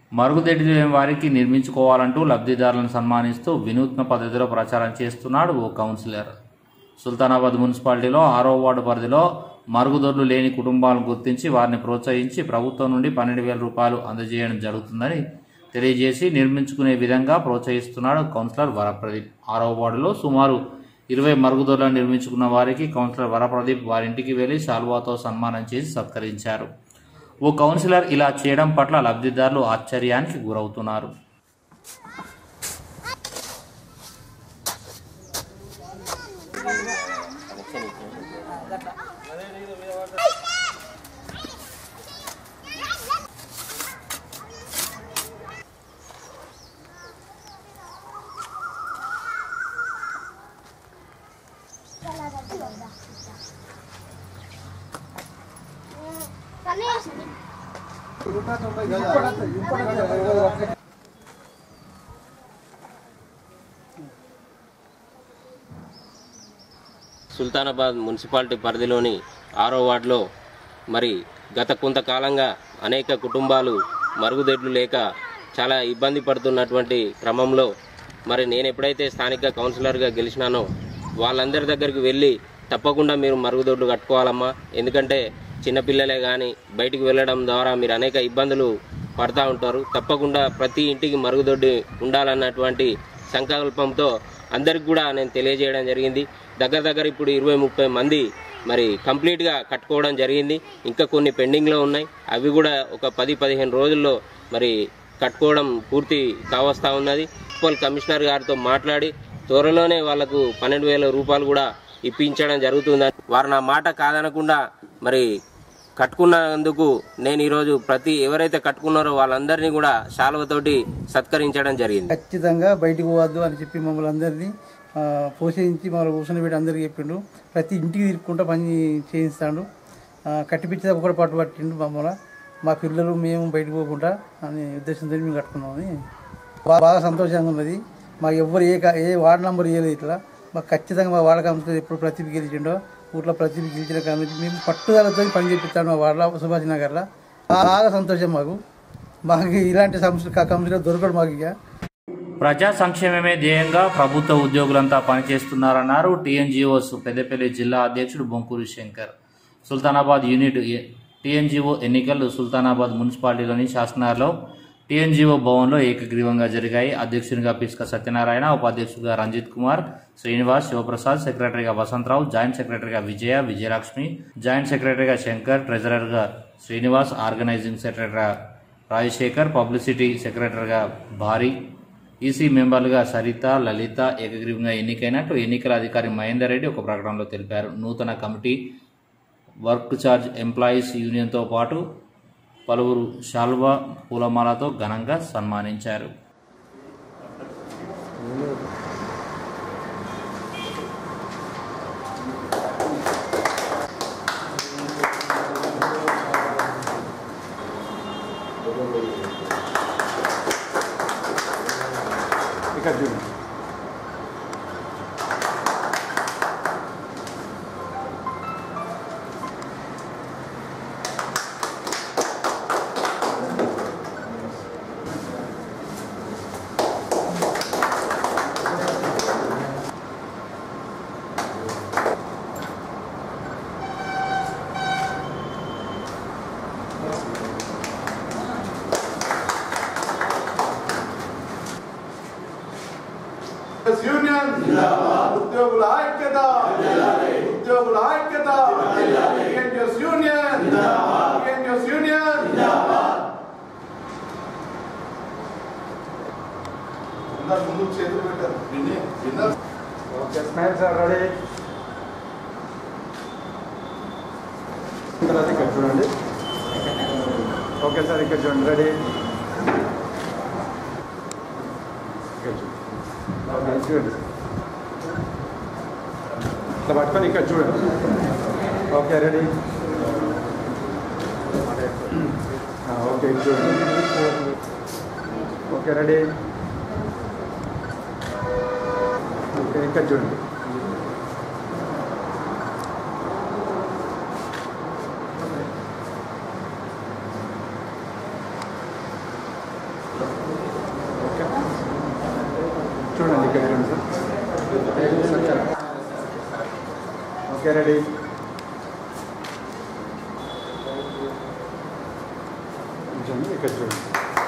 మరుగుదొడ్డి లేని వారికి నిర్మించుకోవాలంటూ లబ్ధిదారులను సన్మానిస్తూ వినూత్న పద్ధతిలో ప్రచారం చేస్తున్నాడు ఓ కౌన్సిలర్ సుల్తానాబాద్ మున్సిపాలిటీలో ఆరో వార్డు పరిధిలో మరుగుదొడ్లు లేని కుటుంబాలను గుర్తించి వారిని ప్రోత్సహించి ప్రభుత్వం నుండి పన్నెండు వేల రూపాయలు అందజేయడం జరుగుతుందని తెలియజేసి నిర్మించుకునే విధంగా ప్రోత్సహిస్తున్నాడు కౌన్సిలర్ వరప్రదీప్ ఆరో వార్డులో సుమారు ఇరవై మరుగుదొడ్లను నిర్మించుకున్న వారికి కౌన్సిలర్ వరప్రదీప్ వారింటికి వెళ్లి శాల్వాతో సన్మానం చేసి సత్కరించారు ఓ కౌన్సిలర్ ఇలా చేయడం పట్ల లబ్ధిదారులు ఆశ్చర్యానికి గురవుతున్నారు సుల్తానాబాద్ మున్సిపాలిటీ పరిధిలోని ఆరో వార్డులో మరి గత కొంతకాలంగా అనేక కుటుంబాలు మరుగుదొడ్లు లేక చాలా ఇబ్బంది పడుతున్నటువంటి క్రమంలో మరి నేను ఎప్పుడైతే స్థానిక కౌన్సిలర్గా గెలిచినానో వాళ్ళందరి దగ్గరికి వెళ్ళి తప్పకుండా మీరు మరుగుదొడ్లు కట్టుకోవాలమ్మా ఎందుకంటే చిన్నపిల్లలే కానీ బయటికి వెళ్ళడం ద్వారా మీరు అనేక ఇబ్బందులు పడతా ఉంటారు తప్పకుండా ప్రతి ఇంటికి మరుగుదొడ్డి ఉండాలన్నటువంటి సంకల్పంతో అందరికి కూడా నేను తెలియజేయడం జరిగింది దగ్గర దగ్గర ఇప్పుడు ఇరవై ముప్పై మంది మరి కంప్లీట్గా కట్టుకోవడం జరిగింది ఇంకా కొన్ని పెండింగ్లో ఉన్నాయి అవి కూడా ఒక పది పదిహేను రోజుల్లో మరి కట్టుకోవడం పూర్తి కావస్తా ఉన్నది మున్సిపల్ కమిషనర్ గారితో మాట్లాడి త్వరలోనే వాళ్ళకు పన్నెండు వేల రూపాయలు కూడా ఇప్పించడం జరుగుతుందని వారు నా మాట కాదనకుండా మరి కట్టుకున్నందుకు నేను ఈరోజు ప్రతి ఎవరైతే కట్టుకున్నారో వాళ్ళందరినీ కూడా శాలువతోటి సత్కరించడం జరిగింది ఖచ్చితంగా బయటికి పోవద్దు అని చెప్పి మమ్మల్ని అందరినీ ఆ, పోషించి మమ్మల్ని కూర్చొని పెట్టి అందరికీ చెప్పిండు ప్రతి ఇంటికి తిరుక్కుంటా పని చేయిస్తాడు ఆ, కట్టిపిచ్చే ఒకటి పట్టు పట్టిండు మమ్మల్ని మా పిల్లలు మేము బయటకు పోకుండా అనే ఉద్దేశంతో మేము కట్టుకున్నామని బా- బాగా సంతోషంగా ఉన్నది మాకు ఎవ్వరు ఏ క- ఏ వార్డు నంబర్ ఇవ్వలేదు ఇట్లా మాకు ఖచ్చితంగా మా వార్డు కమిటీ ఎప్పుడు ప్రతిభ గెలిచిండో ఊర్లో ప్రతిభ గెలిచిన కానీ మేము పట్టుదలతో పని చేపిస్తాడు మా వార్డులో సుభాష్ నగర్లో బాగా సంతోషం మాకు మాకు ఇలాంటి సంస్థ కంపెనీలో దొరకడు మాకు ఇక ప్రజా సంక్షేమమే ధ్యేయంగా ప్రభుత్వ ఉద్యోగులంతా పనిచేస్తున్నారన్నారు టీఎన్జిఓస్ పెద్దపల్లి జిల్లా అధ్యక్షుడు బొంకూరి శంకర్ సుల్తానాబాద్ యూనిట్ ఏ- టీఎన్జిఓ ఎన్నికలు సుల్తానాబాద్ మున్సిపాలిటీలోని శాసనాల్లో టీఎన్జిఓ భవన్లో ఏకగ్రీవంగా జరిగాయి అధ్యక్షునిగా పిస్క సత్యనారాయణ ఉపాధ్యక్షుడిగా రంజిత్ కుమార్ శ్రీనివాస్ శివప్రసాద్ సెక్రటరీగా వసంతరావు జాయింట్ సెక్రటరీగా విజయ విజయలక్ష్మి జాయింట్ సెక్రటరీగా శంకర్ ట్రెజరర్గా శ్రీనివాస్ ఆర్గనైజింగ్ సెక్రటరీగా రాజశేఖర్ పబ్లిసిటీ సెక్రటరీగా భారీ ఈసీ మెంబర్లుగా సరిత లలిత ఏకగ్రీవంగా ఎన్నికైనట్టు ఎన్నికల అధికారి మహేందర్ రెడ్డి ఒక ప్రకటనలో తెలిపారు నూతన కమిటీ వర్క్ ఛార్జ్ ఎంప్లాయీస్ యూనియన్తో పాటు పలువురు శాల్వా పూలమాలతో ఘనంగా సన్మానించారు యూనియన్ ఉద్యోగుల ఐక్యత ఉద్యోగుల ఐక్యత టీఎన్జిఎస్ యూనియన్ టీఎన్జిఎస్ యూనియన్ అందరు ముందు చేతులు పెట్టారు విని విన్నారు ఓకే స్మైల్ సార్ రెడీ తర్వాత ఇక్కడ చూడండి ఓకే సార్ ఇక్కడ చూడండి రెడీ ఇక్కడ చూడండి ఓకే చూడండి ఇట్లా పట్టుకొని ఇక్కడ చూడండి ఓకే రెడీ ఓకే ఇది చూడండి ఓకే రెడీ ఓకే ఇక్కడ చూడండి ఓకే చూడండి ఇక్కడ చూడండి సార్ సార్ ఓకే రెడీ చూడండి ఇక్కడ చూడండి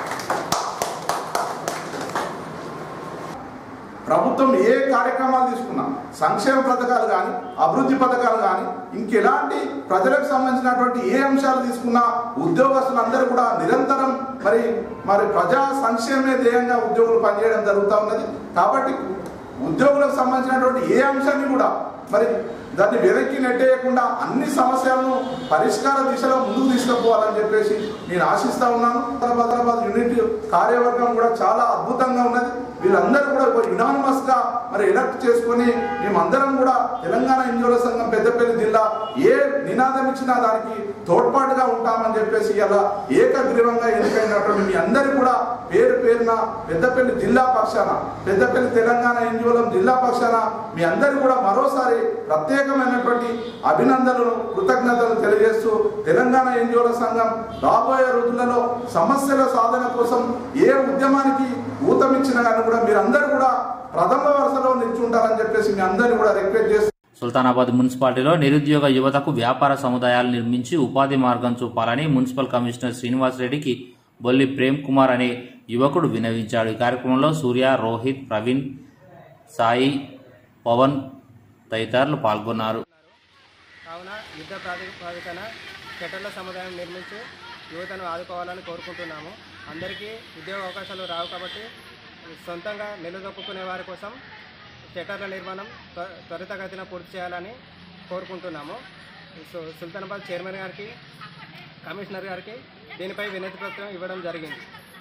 ప్రభుత్వం ఏ కార్యక్రమాలు తీసుకున్నా సంక్షేమ పథకాలు కానీ అభివృద్ధి పథకాలు కానీ ఇంకెలాంటి ప్రజలకు సంబంధించినటువంటి ఏ అంశాలు తీసుకున్నా ఉద్యోగస్తులందరూ కూడా నిరంతరం మరి మరి ప్రజా సంక్షేమే ధ్యేయంగా ఉద్యోగులు పనిచేయడం జరుగుతూ ఉన్నది కాబట్టి ఉద్యోగులకు సంబంధించినటువంటి ఏ అంశాన్ని కూడా మరి దాన్ని వెనక్కి నెట్టేయకుండా అన్ని సమస్యలను పరిష్కార దిశలో ముందుకు తీసుకుపోవాలని చెప్పేసి నేను ఆశిస్తా ఉన్నాను హైదరాబాద్ యూనిట్ కార్యవర్గం కూడా చాలా అద్భుతంగా ఉన్నది వీళ్ళందరూ కూడా యునానిమస్ గా మరి ఎలక్ట్ చేసుకొని మేమందరం కూడా తెలంగాణ ఇంజోల సంఘం పెద్దపల్లి జిల్లా ఏ నినాదం ఇచ్చినా దానికి తోడ్పాటుగా ఉంటామని చెప్పేసి ఇలా ఏకగ్రీవంగా ఎన్నికైనటువంటి మీ అందరూ కూడా పేరు పేరున పెద్దపల్లి జిల్లా పక్షాన పెద్దపల్లి తెలంగాణ ఇంజోలం జిల్లా పక్షాన మీ అందరూ కూడా మరోసారి ప్రత్యేకమైనటువంటి అభినందనలు కృతజ్ఞతలు తెలియజేస్తూ తెలంగాణ ఎన్జిఓల సంఘం రాబోయే రోజులలో సమస్యల సాధన కోసం ఏ ఉద్యమానికి ఊతమిచ్చినా కానీ కూడా మీరందరూ కూడా ప్రథమ వరుసలో నిల్చుంటారని చెప్పేసి మీ అందరినీ కూడా రిక్వెస్ట్ చేస్తూ సుల్తానాబాద్ మున్సిపాలిటీలో నిరుద్యోగ యువతకు వ్యాపార సముదాయాలు నిర్మించి ఉపాధి మార్గం చూపాలని మున్సిపల్ కమిషనర్ శ్రీనివాస్ రెడ్డికి బొల్లి ప్రేమ్ కుమార్ అనే యువకుడు వినవించాడు ఈ కార్యక్రమంలో సూర్య రోహిత్ ప్రవీణ్ సాయి పవన్ తదితరులు పాల్గొన్నారు కావున యుద్ధ ప్రాతిపదికన కెటర్ల సముదాయం నిర్మించి యువతను ఆదుకోవాలని కోరుకుంటున్నాము అందరికీ ఉద్యోగ అవకాశాలు రావు కాబట్టి సొంతంగా నిలదొక్కునే వారి కోసం షట్టర్ల నిర్మాణం త్వ- త్వరితగతిన పూర్తి చేయాలని కోరుకుంటున్నాము సో సుల్తానాబాద్ చైర్మన్ గారికి కమిషనర్ గారికి దీనిపై వినతి పత్రం ఇవ్వడం జరిగింది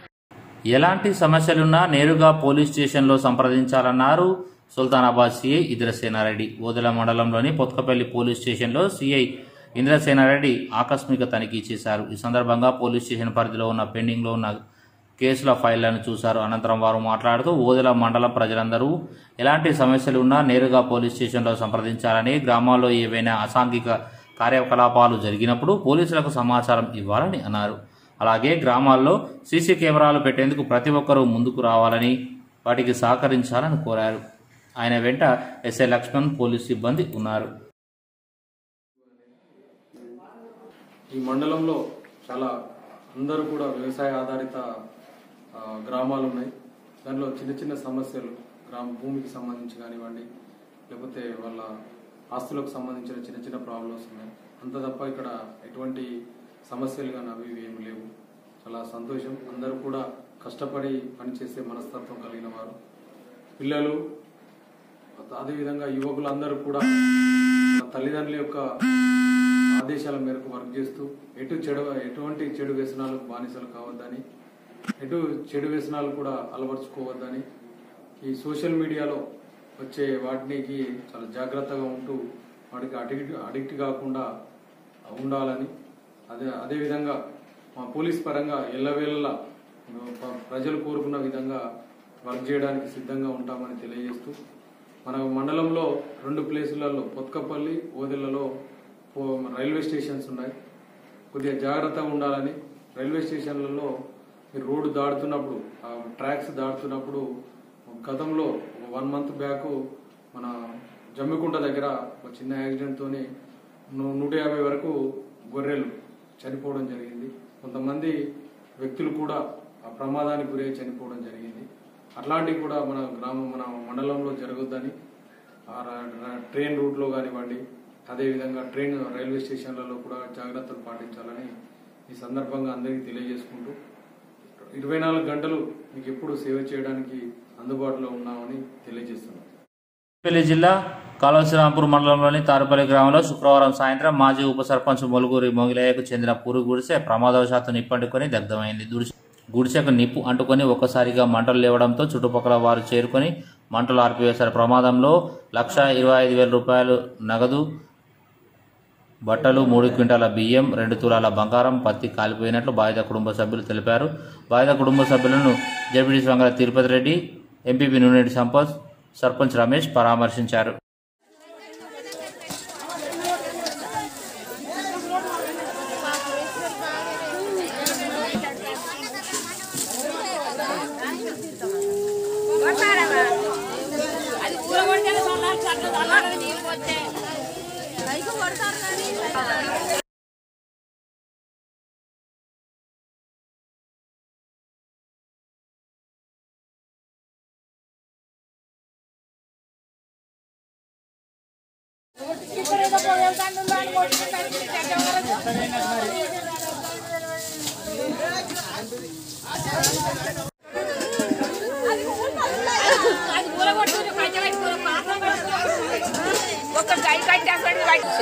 ఎలాంటి సమస్యలున్నా నేరుగా పోలీస్ స్టేషన్లో సంప్రదించాలన్నారు సుల్తానాబాద్ సిఐ ఇంద్రసేనారెడ్డి ఓదెల మండలంలోని పొత్కపల్లి పోలీస్ స్టేషన్లో సిఐ ఇంద్రసేనారెడ్డి ఆకస్మిక తనిఖీ చేశారు ఈ సందర్భంగా పోలీస్ స్టేషన్ పరిధిలో ఉన్న పెండింగ్లో ఉన్న కేసుల ఫైళ్లను చూశారు అనంతరం వారు మాట్లాడుతూ ఓదెల మండలం ప్రజలందరూ ఎలాంటి సమస్యలు ఉన్నా నేరుగా పోలీస్ స్టేషన్లో సంప్రదించాలని గ్రామాల్లో ఏవైనా అసాంఘిక కార్యకలాపాలు జరిగినప్పుడు పోలీసులకు సమాచారం ఇవ్వాలని అన్నారు అలాగే గ్రామాల్లో సీసీ కెమెరాలు పెట్టేందుకు ప్రతి ఒక్కరూ ముందుకు రావాలని వాటికి సహకరించాలని కోరారు ఆయన వెంట ఎస్ఐ లక్ష్మణ్ పోలీస్ సిబ్బంది ఉన్నారు ఈ మండలంలో చాలా అందరూ కూడా వ్యవసాయ ఆధారిత ఆ, గ్రామాలు ఉన్నాయి దానిలో చిన్న చిన్న సమస్యలు గ్రామ భూమికి సంబంధించి కానివ్వండి లేకపోతే వాళ్ళ ఆస్తులకు సంబంధించిన చిన్న చిన్న ప్రాబ్లమ్స్ ఉన్నాయి అంత తప్ప ఇక్కడ ఎటువంటి సమస్యలు కానీ అవి ఇవి ఏమి లేవు చాలా సంతోషం అందరూ కూడా కష్టపడి పనిచేసే మనస్తత్వం కలిగిన వారు పిల్లలు అదేవిధంగా యువకులందరూ కూడా తమ తల్లిదండ్రుల యొక్క ఆదేశాల మేరకు వర్క్ చేస్తూ ఎటు చెడు ఎటువంటి చెడు వ్యసనాలకు బానిసలు కావద్దని ఎటు చెడు వ్యసనాలు కూడా అలవర్చుకోవద్దని ఈ సోషల్ మీడియాలో వచ్చే వాటికి చాలా జాగ్రత్తగా ఉంటూ వాటికి అడిక్ట్ అడిక్ట్ కాకుండా ఉండాలని అదే అదేవిధంగా మా పోలీస్ పరంగా ఎల్లవేళలా ప- ప్రజలు కోరుకున్న విధంగా వర్క్ చేయడానికి సిద్ధంగా ఉంటామని తెలియజేస్తూ మన మండలంలో రెండు ప్లేసులలో పొత్కపల్లి ఓదెలలో పో- రైల్వే స్టేషన్స్ ఉన్నాయి కొద్దిగా జాగ్రత్తగా ఉండాలని రైల్వే స్టేషన్లలో మీరు రోడ్డు దాడుతున్నప్పుడు ఆ ట్రాక్స్ దాడుతున్నప్పుడు గతంలో ఒక వన్ మంత్ బ్యాక్ మన జమ్మికుంట దగ్గర ఒక చిన్న యాక్సిడెంట్తోని ను- నూట యాభై వరకు గొర్రెలు చనిపోవడం జరిగింది కొంతమంది వ్యక్తులు కూడా ఆ ప్రమాదానికి గురై చనిపోవడం జరిగింది అట్లాంటివి కూడా మన గ్రామం మన మండలంలో జరగొద్దని ఆ ర- ర- ట్రైన్ రూట్లో కానివ్వండి అదేవిధంగా ట్రైన్ రైల్వే స్టేషన్లలో కూడా జాగ్రత్తలు పాటించాలని ఈ సందర్భంగా అందరికీ తెలియజేసుకుంటూ ఇరవై నాలుగు గంటలు మీకు ఎప్పుడు సేవ చేయడానికి అందుబాటులో ఉన్నామని తెలియజేస్తున్నాం పెళ్లి జిల్లా కాళవశ్రీరాంపూర్ మండలంలోని తారుపల్లి గ్రామంలో శుక్రవారం సాయంత్రం మాజీ ఉప సర్పంచ్ మొలుగురి మొగిలయ్యకు చెందిన పూరు గుడిసె ప్రమాదవశాత్తు నిప్పంటుకొని దగ్ధమైంది గుడిసె గుడిసెకు నిప్పు అంటుకొని ఒక్కసారిగా మంటలు లేవడంతో చుట్టుపక్కల వారు చేరుకొని మంటలు ఆర్పివేశారు ప్రమాదంలో లక్ష ఇరవై ఐదు వేల రూపాయలు నగదు బట్టలు మూడు క్వింటాల బియ్యం రెండు తులాల బంగారం పత్తి కాలిపోయినట్లు బాధిత కుటుంబ సభ్యులు తెలిపారు బాధిత కుటుంబ సభ్యులను జడ్పీటీ వంగల తిరుపతి రెడ్డి ఎంపీపీ నూనెటి సంపత్ సర్పంచ్ రమేష్ పరామర్శించారు ఒక గై కట్టేస్తాడు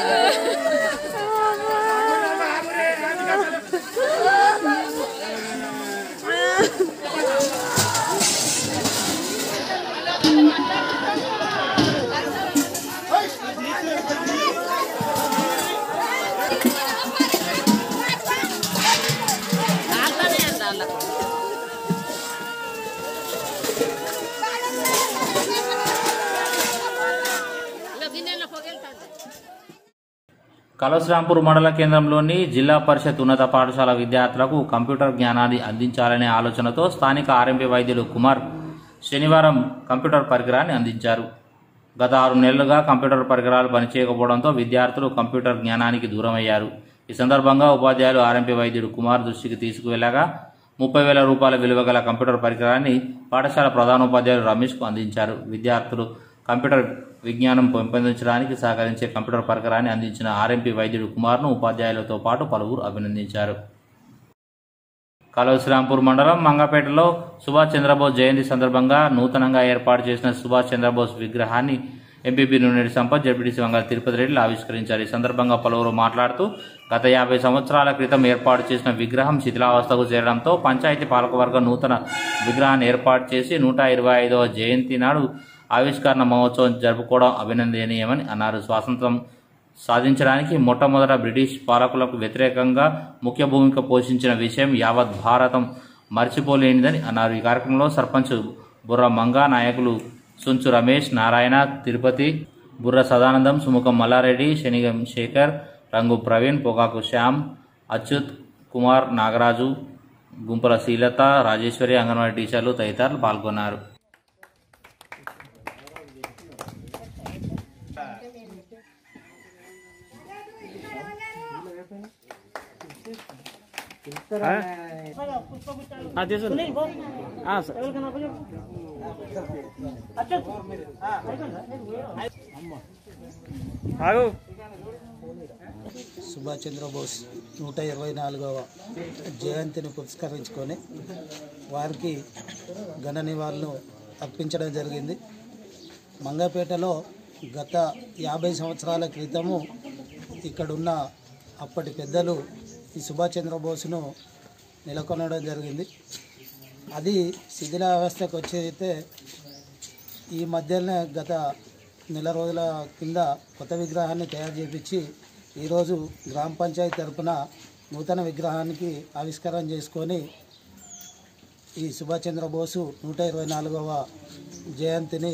కలశ్రాంపూర్ మండల కేంద్రంలోని జిల్లా పరిషత్ ఉన్నత పాఠశాల విద్యార్థులకు కంప్యూటర్ జ్ఞానాన్ని అందించాలనే ఆలోచనతో స్థానిక ఆర్ఎంపీ వైద్యులు కుమార్ శనివారం కంప్యూటర్ పరికరాన్ని అందించారు గత ఆరు నెలలుగా కంప్యూటర్ పరికరాలు పనిచేయకపోవడంతో విద్యార్థులు కంప్యూటర్ జ్ఞానానికి దూరమయ్యారు ఈ సందర్భంగా ఉపాధ్యాయులు ఆర్ఎంపీ వైద్యుడు కుమార్ దృష్టికి తీసుకువెళ్లగా ముప్పై వేల రూపాయల విలువ గల కంప్యూటర్ పరికరాన్ని పాఠశాల ప్రధానోపాధ్యాయులు రమేష్కు అందించారు విద్యార్థులు కంప్యూటర్ విజ్ఞానం పెంపొందించడానికి సహకరించే కంప్యూటర్ పరికరాన్ని అందించిన ఆర్ఎంపీ వైద్యుడు కుమార్ను ఉపాధ్యాయులతో పాటు పలువురు అభినందించారు కలవశ్రాంపూర్ మండలం మంగపేటలో సుభాష్ చంద్రబోస్ జయంతి సందర్భంగా నూతనంగా ఏర్పాటు చేసిన సుభాష్ చంద్రబోస్ విగ్రహాన్ని ఎంపీపీ నూనెడి సంపత్ జడ్పీటీసీ వంగ తిరుపతి రెడ్డిలు ఆవిష్కరించారు ఈ సందర్భంగా పలువురు మాట్లాడుతూ గత యాభై సంవత్సరాల క్రితం ఏర్పాటు చేసిన విగ్రహం శిథిలావస్థకు చేరడంతో పంచాయతీ పాలకవర్గం నూతన విగ్రహాన్ని ఏర్పాటు చేసి నూట ఇరవై ఐదవ జయంతి నాడు ఆవిష్కరణ మహోత్సవం జరుపుకోవడం అభినందనీయమని అన్నారు స్వాతంత్రం సాధించడానికి మొట్టమొదట బ్రిటిష్ పాలకులకు వ్యతిరేకంగా ముఖ్య భూమిక పోషించిన విషయం యావత్ భారతం మర్చిపోలేనిదని అన్నారు ఈ కార్యక్రమంలో సర్పంచ్ బుర్ర మంగా నాయకులు సుంచు రమేష్ నారాయణ తిరుపతి బుర్ర సదానందం సుముఖం మల్లారెడ్డి శనిగం శేఖర్ రంగు ప్రవీణ్ పొగాకు శ్యామ్ అచ్యుత్ కుమార్ నాగరాజు గుంపల శ్రీలత రాజేశ్వరి అంగన్వాడీ టీచర్లు తదితరులు పాల్గొన్నారు సుభాష్ చంద్రబోస్ నూట ఇరవై నాలుగవ జయంతిని పురస్కరించుకొని వారికి ఘన నివాళులు అర్పించడం జరిగింది మంగపేటలో గత యాభై సంవత్సరాల క్రితము ఇక్కడున్న అప్పటి పెద్దలు ఈ సుభాష్ చంద్రబోస్ను నెలకొనడం జరిగింది అది శిథిలావస్థకు వచ్చైతే ఈ మధ్యనే గత నెల రోజుల కింద కొత్త విగ్రహాన్ని తయారు చేపించి ఈరోజు గ్రామ పంచాయతీ తరపున నూతన విగ్రహానికి ఆవిష్కారం చేసుకొని ఈ సుభాష్ చంద్రబోసు నూట ఇరవై నాలుగవ జయంతిని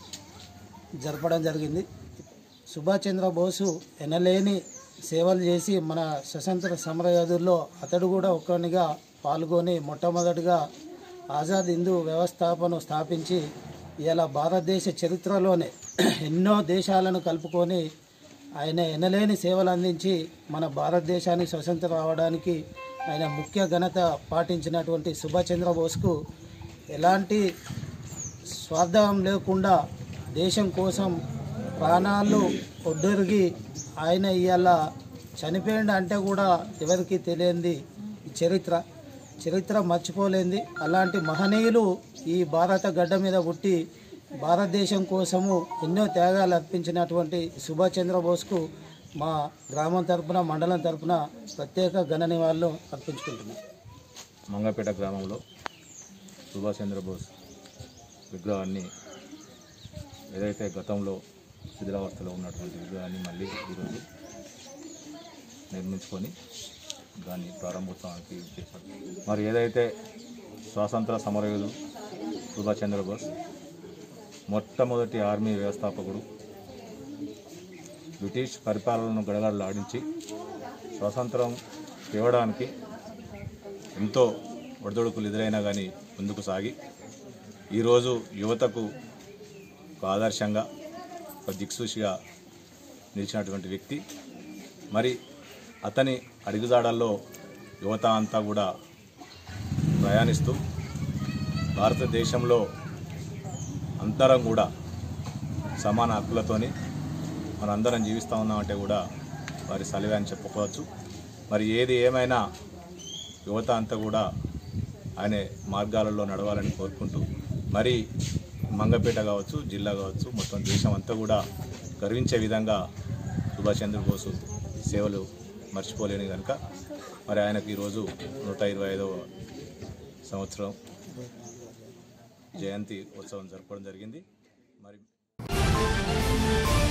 జరపడం జరిగింది సుభాష్ చంద్రబోసు ఎనలేని సేవలు చేసి మన స్వతంత్ర సమరయోధుల్లో అతడు కూడా ఒక్కనిగా పాల్గొని మొట్టమొదటిగా ఆజాద్ హిందూ వ్యవస్థాపను స్థాపించి ఇలా భారతదేశ చరిత్రలోనే ఎన్నో దేశాలను కలుపుకొని ఆయన ఎనలేని సేవలు అందించి మన భారతదేశానికి స్వతంత్రం రావడానికి ఆయన ముఖ్య ఘనత పాటించినటువంటి సుభాష్ చంద్రబోస్కు ఎలాంటి స్వార్థం లేకుండా దేశం కోసం ప్రాణాలు ఒడ్డొరిగి ఆయన ఇవాళ చనిపోయిండు అంటే కూడా ఎవరికి తెలియంది ఈ చరిత్ర చరిత్ర మర్చిపోలేంది అలాంటి మహనీయులు ఈ భారత గడ్డ మీద పుట్టి భారతదేశం కోసము ఎన్నో త్యాగాలు అర్పించినటువంటి సుభాష్ చంద్రబోస్కు మా గ్రామం తరపున మండలం తరపున ప్రత్యేక ఘన నివాళులు అర్పించుకుంటున్నాం మంగపేట గ్రామంలో సుభాష్ చంద్రబోస్ విగ్రహాన్ని ఏదైతే గతంలో శిథిలావస్థలో ఉన్నటువంటి విగ్రహాన్ని మళ్ళీ ఈరోజు నిర్మించుకొని దాన్ని ప్రారంభోత్సవానికి చేశారు మరి ఏదైతే స్వాతంత్ర సమరయోధుడు సుభాష్ చంద్రబోస్ మొట్టమొదటి ఆర్మీ వ్యవస్థాపకుడు బ్రిటిష్ పరిపాలనను గడగడలాడించి స్వాతంత్రం తేవడానికి ఎంతో ఒడిదొడుకులు ఎదురైనా కానీ ముందుకు సాగి ఈరోజు యువతకు ఒక ఆదర్శంగా ఒక దిక్సూచిగా నిలిచినటువంటి వ్యక్తి మరి అతని అడుగుజాడల్లో యువత అంతా కూడా ప్రయాణిస్తూ భారతదేశంలో అందరం కూడా సమాన హక్కులతోని మనందరం జీవిస్తూ ఉన్నామంటే కూడా వారి సలివే అని చెప్పుకోవచ్చు మరి ఏది ఏమైనా యువత అంతా కూడా ఆయన మార్గాలలో నడవాలని కోరుకుంటూ మరి మంగపేట కావచ్చు జిల్లా కావచ్చు మొత్తం దేశం అంతా కూడా గర్వించే విధంగా సుభాష్ చంద్రబోసు సేవలు మర్చిపోలేని కనుక మరి ఆయనకు ఈరోజు నూట ఇరవై ఐదవ సంవత్సరం జయంతి ఉత్సవం జరపడం జరిగింది మరి